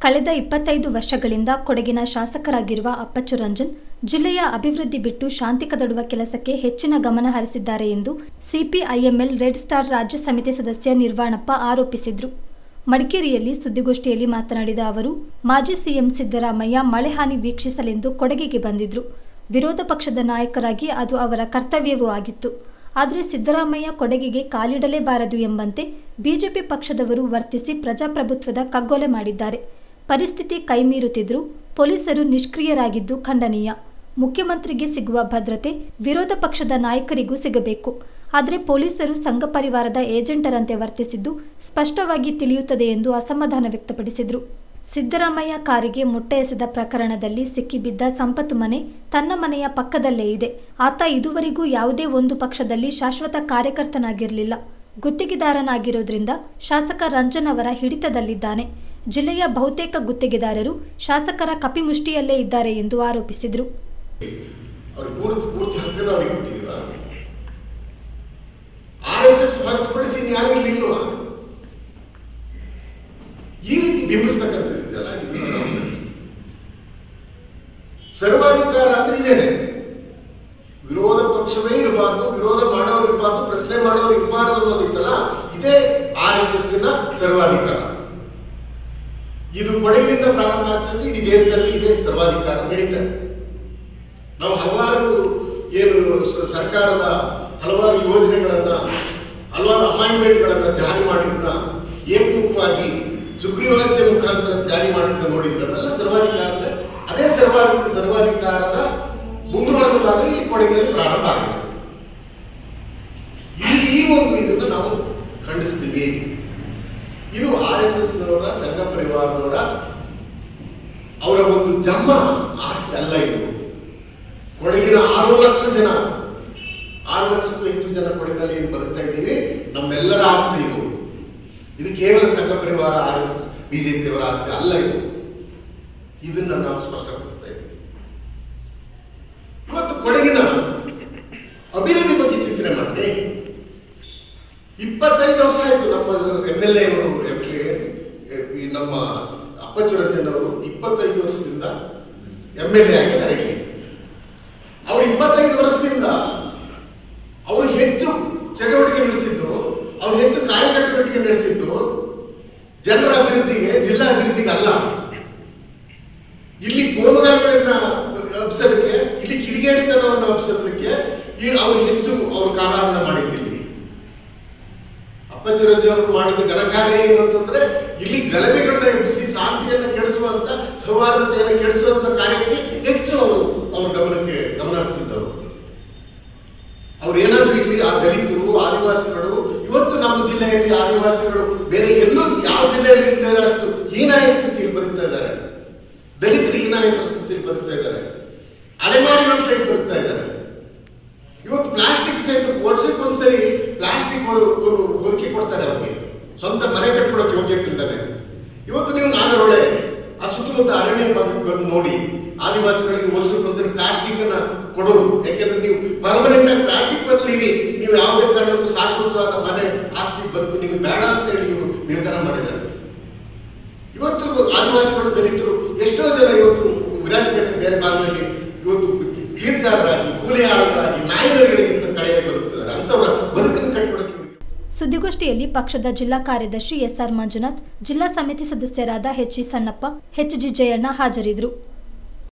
ಕಳೆದ ಇಪ್ಪತ್ತೈದು ವರ್ಷಗಳಿಂದ ಕೊಡಗಿನ ಶಾಸಕರಾಗಿರುವ ಅಪ್ಪಚ್ಚು ರಂಜನ್ ಜಿಲ್ಲೆಯ ಅಭಿವೃದ್ಧಿ ಬಿಟ್ಟು ಶಾಂತಿ ಕದಡುವ ಕೆಲಸಕ್ಕೆ ಹೆಚ್ಚಿನ ಗಮನ ಹರಿಸಿದ್ದಾರೆ ಎಂದು ಸಿಪಿಐಎಂಎಲ್ ರೆಡ್ ಸ್ಟಾರ್ ರಾಜ್ಯ ಸಮಿತಿ ಸದಸ್ಯ ನಿರ್ವಾಣಪ್ಪ ಆರೋಪಿಸಿದರು ಮಡಿಕೇರಿಯಲ್ಲಿ ಸುದ್ದಿಗೋಷ್ಠಿಯಲ್ಲಿ ಮಾತನಾಡಿದ ಅವರು ಮಾಜಿ ಸಿಎಂ ಸಿದ್ದರಾಮಯ್ಯ ಮಳೆ ಹಾನಿ ವೀಕ್ಷಿಸಲೆಂದು ಕೊಡಗಿಗೆ ಬಂದಿದ್ರು ವಿರೋಧ ಪಕ್ಷದ ನಾಯಕರಾಗಿ ಅದು ಅವರ ಕರ್ತವ್ಯವೂ ಆಗಿತ್ತು ಆದರೆ ಸಿದ್ದರಾಮಯ್ಯ ಕೊಡಗಿಗೆ ಕಾಲಿಡಲೇಬಾರದು ಎಂಬಂತೆ ಬಿಜೆಪಿ ಪಕ್ಷದವರು ವರ್ತಿಸಿ ಪ್ರಜಾಪ್ರಭುತ್ವದ ಕಗ್ಗೊಲೆ ಮಾಡಿದ್ದಾರೆ ಪರಿಸ್ಥಿತಿ ಕೈಮೀರುತ್ತಿದ್ದರೂ ಪೊಲೀಸರು ನಿಷ್ಕ್ರಿಯರಾಗಿದ್ದು ಖಂಡನೀಯ ಮುಖ್ಯಮಂತ್ರಿಗೆ ಸಿಗುವ ಭದ್ರತೆ ವಿರೋಧ ಪಕ್ಷದ ನಾಯಕರಿಗೂ ಸಿಗಬೇಕು ಆದರೆ ಪೊಲೀಸರು ಸಂಘ ಪರಿವಾರದ ಏಜೆಂಟರಂತೆ ವರ್ತಿಸಿದ್ದು ಸ್ಪಷ್ಟವಾಗಿ ತಿಳಿಯುತ್ತದೆ ಎಂದು ಅಸಮಾಧಾನ ವ್ಯಕ್ತಪಡಿಸಿದರು ಸಿದ್ದರಾಮಯ್ಯ ಕಾರಿಗೆ ಮೊಟ್ಟೆ ಎಸೆದ ಪ್ರಕರಣದಲ್ಲಿ ಸಿಕ್ಕಿಬಿದ್ದ ಸಂಪತ್ತು ಮನೆ ತನ್ನ ಮನೆಯ ಪಕ್ಕದಲ್ಲೇ ಇದೆ ಆತ ಇದುವರೆಗೂ ಯಾವುದೇ ಒಂದು ಪಕ್ಷದಲ್ಲಿ ಶಾಶ್ವತ ಕಾರ್ಯಕರ್ತನಾಗಿರಲಿಲ್ಲ ಗುತ್ತಿಗೆದಾರನಾಗಿರೋದ್ರಿಂದ ಶಾಸಕ ರಂಜನ್ ಅವರ ಹಿಡಿತದಲ್ಲಿದ್ದಾನೆ ಜಿಲ್ಲೆಯ ಬಹುತೇಕ ಗುತ್ತಿಗೆದಾರರು ಶಾಸಕರ ಕಪಿಮುಷ್ಟಿಯಲ್ಲೇ ಇದ್ದಾರೆ ಎಂದು ಆರೋಪಿಸಿದರು ಅವ್ರ ಪೂರ್ತಿ ಪೂರ್ತಿ ಹಕ್ಕನ್ನು ಅವ್ರಿಗೆ ಕೊಟ್ಟಿದ್ದೀರಾ ಆರ್ ಎಸ್ ಎಸ್ ಹೊರತುಪಡಿಸಿ ಯಾರು ಇಲ್ಲಿ ಇಲ್ವಾ ಈ ರೀತಿ ಬಿಂಬಿಸ್ತಕ್ಕಂಥದ್ದಿದೆಯಲ್ಲ ಇದು ನಾವು ಗಮನಿಸ್ತೀವಿ. ಸರ್ವಾಧಿಕಾರ ಅಂದ್ರೆ ಇದೇನೆ ವಿರೋಧ ಪಕ್ಷವೇ ಇರಬಾರ್ದು ವಿರೋಧ ಮಾಡೋರು ಇರಬಾರ್ದು ಪ್ರಶ್ನೆ ಮಾಡೋರು ಇರಬಾರ್ದು ಅನ್ನೋದಿತ್ತಲ್ಲ ಇದೇ ಆರ್ ಎಸ್ ಎಸ್ ನ ಸರ್ವಾಧಿಕಾರ ಇದು ಕೊಡಗಿನಿಂದ ಪ್ರಾರಂಭ ಆಗ್ತದೆ ಇಡೀ ದೇಶದಲ್ಲಿ ಇದೆ ಸರ್ವಾಧಿಕಾರ ನಡೀತಾ ಇದೆ ನಾವು ಹಲವಾರು ಏನು ಸ- ಸರ್ಕಾರದ ಹಲವಾರು ಯೋಜನೆಗಳನ್ನ ಹಲವಾರು ಅಮೈನ್ಮೆಂಟ್ಗಳನ್ನ ಜಾರಿ ಮಾಡಿದ್ದ ಏಕಮುಖವಾಗಿ ಸುಗ್ರೀವಾಜ್ಞೆ ಮುಖಾಂತರ ಜಾರಿ ಮಾಡಿದ್ದ ನೋಡಿದ್ರಲ್ಲ ಸರ್ವಾಧಿಕಾರದ ಅದೇ ಸರ್ವಾಧಿ ಸರ್ವಾಧಿಕಾರದ ಮುಂದುವರೆದ ಭಾಗ ಇಲ್ಲಿ ಕೊಡಗಿನಲ್ಲಿ ಪ್ರಾರಂಭ ಆಗಿದೆ ಈ ಈ ಒಂದು ಇದನ್ನು ನಾವು ಖಂಡಿಸ್ತೀವಿ ಇದು ಆರ್ ಎಸ್ ಎಸ್ ನವರ ಸಂಘ ಪರಿವಾರದವರ ಅವರ ಒಂದು ಜಮ್ಮ ಆಸ್ತಿ ಅಲ್ಲ ಇದು ಕೊಡಗಿನ ಆರು ಲಕ್ಷ ಜನ ಆರು ಲಕ್ಷಕ್ಕೂ ಹೆಚ್ಚು ಜನ ಕೊಡಗಿನಲ್ಲಿ ಏನು ಬದುಕ್ತಾ ಇದ್ದೀವಿ ನಮ್ಮೆಲ್ಲರ ಆಸ್ತಿ ಇದು ಇದು ಕೇವಲ ಸಂಘ ಪರಿವಾರ ಆರ್ ಎಸ್ ಎಸ್ ಬಿಜೆಪಿ ಅವರ ಆಸ್ತಿ ಅಲ್ಲ ಇದು ಇದನ್ನ ನಾವು ಸ್ಪಷ್ಟಪಡಿಸ್ತಾ ಇದ್ದೀವಿ ಇವತ್ತು ಕೊಡಗಿನ ಅಭಿವೃದ್ಧಿ ಬಗ್ಗೆ ಚಿಂತನೆ ಮಾಡಿ ಇಪ್ಪತ್ತೈದು ವರ್ಷ ಆಯ್ತು ನಮ್ಮ ಎಂ ಎಲ್ ಎ ಅವರು ಈ ನಮ್ಮ ಅಪ್ಪಚ್ಚುರಂಜನ್ ಅವರು ಇಪ್ಪತ್ತೈದು ವರ್ಷದಿಂದ ಎಂ ಎಲ್ ಎ ಆಗಿದ್ದಾರೆ ಇಲ್ಲಿ ಅವರು ಇಪ್ಪತ್ತೈದು ವರ್ಷದಿಂದ ಅವರು ಹೆಚ್ಚು ಚಟುವಟಿಕೆ ನಡೆಸಿದ್ದು ಅವರು ಹೆಚ್ಚು ಕಾರ್ಯಚಟುವಟಿಕೆ ನಡೆಸಿದ್ದು ಜನರ ಅಭಿವೃದ್ಧಿಗೆ ಜಿಲ್ಲಾ ಅಭಿವೃದ್ಧಿಗೆ ಅಲ್ಲ ಇಲ್ಲಿ ಕೋಮುಗರಗಳನ್ನ ಹಬ್ಸೋದಕ್ಕೆ ಇಲ್ಲಿ ಕಿಡಿಗೇಡಿತನವನ್ನು ಹಬ್ಸೋದಕ್ಕೆ ಈ ಅವರು ಹೆಚ್ಚು ಅವರು ಕಾಲಹರಣ ಮಾಡಿದ್ದಿಲ್ಲಿ ಅಪ್ಪಚ್ಚುರಂಜಿ ಅವರು ಮಾಡಿದ ಘನಕಾರ್ಯ ಏನು ಅಂತಂದ್ರೆ ಇಲ್ಲಿ ಗಲಭೆಗಳನ್ನ ಎಬ್ಬಿಸಿ ಶಾಂತಿಯನ್ನ ಕೆಡಿಸುವಂತ ಸೌಹಾರ್ದತೆಯನ್ನು ಕೆಡಿಸುವಂತ ಕಾರ್ಯಕ್ಕೆ ಹೆಚ್ಚು ಅವರು ಅವ್ರ ಗಮನಕ್ಕೆ ಗಮನ ಹರಿಸಿದ್ದವರು ಅವ್ರು ಏನಾದ್ರೂ ಇಲ್ಲಿ ಆ ದಲಿತರು ಆದಿವಾಸಿಗಳು ಇವತ್ತು ನಮ್ಮ ಜಿಲ್ಲೆಯಲ್ಲಿ ಆದಿವಾಸಿಗಳು ಬೇರೆ ಎಲ್ಲೂ ಯಾವ ಜಿಲ್ಲೆಯಲ್ಲಿ ಇಲ್ಲದೆ ಅಷ್ಟು ಹೀನಾಯ ಸ್ಥಿತಿಯಲ್ಲಿ ಬದುಕ್ತಾ ಇದ್ದಾರೆ ದಲಿತರು ಹೀನಾಯ ಸ್ಥಿತಿಯಲ್ಲಿ ಬದುಕ್ತಾ ಇದ್ದಾರೆ ಅಲೆಮಾರಿಗಳ ಸೈಡ್ ಬದುಕ್ತಾ ಇದ್ದಾರೆ ಇವತ್ತು ಪ್ಲಾಸ್ಟಿಕ್ ಸೈಡ್ ವರ್ಷಕ್ಕೆ ಒಂದ್ಸರಿ ಪ್ಲಾಸ್ಟಿಕ್ ಒದಗಿ ಕೊಡ್ತಾರೆ ಅವ್ರಿಗೆ ಸ್ವಂತ ಮನೆ ಕಟ್ಕೊಡಕ್ಕೆ ಯೋಗ್ಯತೆ ಇಲ್ದಾನೆ ಇವತ್ತು ನೀವು ನಾಗರೊಳೆ ಆ ಸುತ್ತಮುತ್ತ ಅರಣ್ಯ ಭಾಗಕ್ಕೆ ಬಂದು ನೋಡಿ ಆದಿವಾಸಿಗಳಿಗೆ ವರ್ಷಕ್ಕೆ ಒಂದ್ಸರಿ ಪ್ಲಾಸ್ಟಿಕ್ ಅನ್ನ ಕೊಡೋದು ಯಾಕೆಂದ್ರೆ ನೀವು ಪರ್ಮನೆಂಟ್ ಆಗಿ ಪ್ಲಾಸ್ಟಿಕ್ ಬದಲಿರಿ ನೀವು ಯಾವುದೇ ಕಾರಣಕ್ಕೂ ಶಾಶ್ವತವಾದ ಮನೆ ಆಸ್ತಿ ಬದುಕು ನಿಮಗೆ ಬೇಡ ಅಂತ ಹೇಳಿ ಇವರು ನಿರ್ಧಾರ ಮಾಡಿದ್ದಾರೆ ಇವತ್ತು ಆದಿವಾಸಿಗಳು ದಲಿತರು ಎಷ್ಟೋ ಜನ ಇವತ್ತು ವಿರಾಜಪೇಟೆ ಬೇರೆ ಭಾಗದಲ್ಲಿ ಇವತ್ತು ತೀರ್ಥಗಾರರಾಗಿ ಕೂಲಿಯಾಳರಾಗಿ ನಾಯಿಗಳಿಗಿಂತ ಕಡೆಗೆ ಬದುಕ್ತಿದ್ದಾರೆ ಅಂತವರ ಬದುಕನ್ನು ಕಟ್ಟಿಕೊಡಕ್ಕೆ ಇವ್ರಿಗೆ ಸುದ್ದಿಗೋಷ್ಠಿಯಲ್ಲಿ ಪಕ್ಷದ ಜಿಲ್ಲಾ ಕಾರ್ಯದರ್ಶಿ ಎಸ್ಆರ್ ಮಂಜುನಾಥ್ ಜಿಲ್ಲಾ ಸಮಿತಿ ಸದಸ್ಯರಾದ H E Sannappa H G Jayanna ಹಾಜರಿದ್ದರು